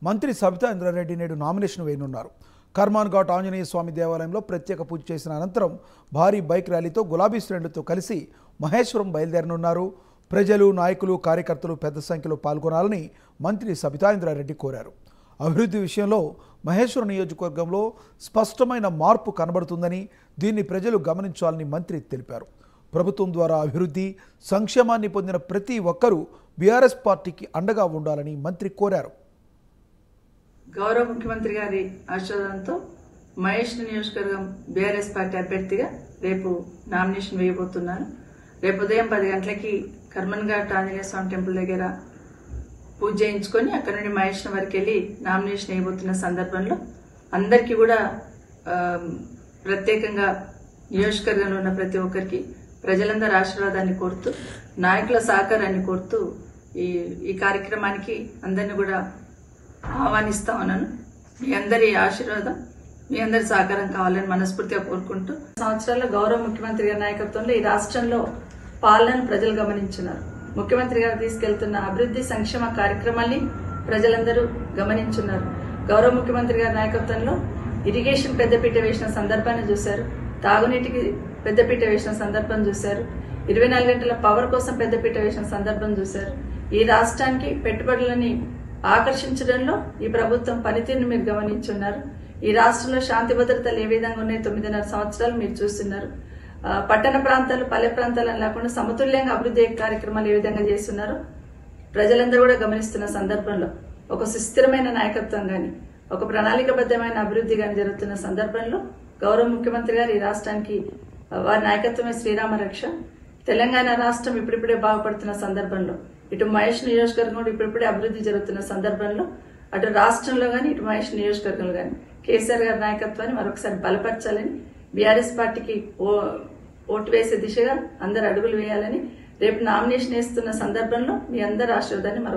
మంత్రి సబితా ఇంద్రారెడ్డి నేడు నామినేషన్ వేయనున్నారు కర్మాన్ ఘాట్ ఆంజనేయ స్వామి దేవాలయంలో ప్రత్యేక పూజ చేసిన అనంతరం భారీ బైక్ ర్యాలీతో గులాబీ శ్రేణులతో కలిసి మహేశ్వరం బయలుదేరనున్నారు ప్రజలు నాయకులు కార్యకర్తలు పెద్ద సంఖ్యలో పాల్గొనాలని మంత్రి సబితా ఇంద్రారెడ్డి కోరారు అభివృద్ధి విషయంలో మహేశ్వరం నియోజకవర్గంలో స్పష్టమైన మార్పు కనబడుతుందని దీన్ని ప్రజలు గమనించాలని మంత్రి తెలిపారు ప్రభుత్వం ద్వారా అభివృద్ధి సంక్షేమాన్ని పొందిన ప్రతి ఒక్కరూ బీఆర్ఎస్ పార్టీకి అండగా ఉండాలని మంత్రి కోరారు గౌరవ ముఖ్యమంత్రి గారి ఆశీర్వాదంతో మహేష్ నియోజకవర్గం బీఆర్ఎస్ పార్టీ అభ్యర్థిగా రేపు నామినేషన్ వేయబోతున్నాను రేపు ఉదయం పది గంటలకి కర్మన్ ఘాట్ ఆంజనేయ స్వామి టెంపుల్ దగ్గర పూజ చేయించుకొని అక్కడ నుండి మహేష్ వరకు వెళ్ళి నామినేషన్ వేయబోతున్న సందర్భంలో అందరికీ కూడా ఆ, ప్రత్యేకంగా నియోజకవర్గంలో ఉన్న ప్రతి ఒక్కరికి ప్రజలందరి ఆశీర్వాదాన్ని కోరుతూ నాయకుల సహకారాన్ని కోరుతూ ఈ ఈ కార్యక్రమానికి అందరిని కూడా ఆహ్వానిస్తా ఉన్నాను మీ అందరి ఆశీర్వాదం మీ అందరి సహకారం కావాలని మనస్ఫూర్తిగా కోరుకుంటూ సంవత్సరాల్లో గౌరవ ముఖ్యమంత్రి గారి నాయకత్వంలో ఈ రాష్ట్రంలో పాలనను ప్రజలు గమనించున్నారు ముఖ్యమంత్రి గారు తీసుకెళ్తున్న అభివృద్ధి సంక్షేమ కార్యక్రమాల్ని ప్రజలందరూ గమనించున్నారు గౌరవ ముఖ్యమంత్రి గారి నాయకత్వంలో ఇరిగేషన్ పెద్దపీట వేసిన సందర్భాన్ని చూశారు తాగునీటికి పెద్దపీట వేసిన సందర్భం చూశారు ఇరవై నాలుగు గంటల పవర్ కోసం పెద్దపీట వేసిన సందర్భం చూశారు ఈ రాష్ట్రానికి పెట్టుబడులని ఆకర్షించడంలో ఈ ప్రభుత్వం పనితీరుని మీరు గమనించున్నారు ఈ రాష్ట్రంలో శాంతి భద్రతలు ఏ విధంగా ఉన్నాయి తొమ్మిదిన్నర సంవత్సరాలు మీరు చూస్తున్నారు ఆ, పట్టణ ప్రాంతాలు పల్లె ప్రాంతాలను లేకుండా సమతుల్యంగా అభివృద్ధి కార్యక్రమాలు ఏ విధంగా చేస్తున్నారు ప్రజలందరూ కూడా గమనిస్తున్న సందర్భంలో ఒక సుస్థిరమైన నాయకత్వం గాని ఒక ప్రణాళికబద్ధమైన అభివృద్ధి గాని జరుగుతున్న సందర్భంలో గౌరవ ముఖ్యమంత్రి గారు ఈ రాష్ట్రానికి ఆ, వారి నాయకత్వమే శ్రీరామ రక్ష తెలంగాణ రాష్ట్రం ఇప్పుడిప్పుడే బాగుపడుతున్న సందర్భంలో ఇటు మహేష్ నియోజకవర్గం కూడా ఇప్పుడిప్పుడే అభివృద్ధి జరుగుతున్న సందర్భంలో అటు రాష్ట్రంలో గాని ఇటు మహేష్ నియోజకవర్గంలో గాని కేసీఆర్ గారి నాయకత్వాన్ని మరొకసారి బలపరచాలని బీఆర్ఎస్ పార్టీకి ఓ ఓటు వేసే దిశగా అందరు అడుగులు వేయాలని రేపు నామినేషన్ వేస్తున్న సందర్భంలో మీ అందరి ఆశీర్వాదాన్ని మరొక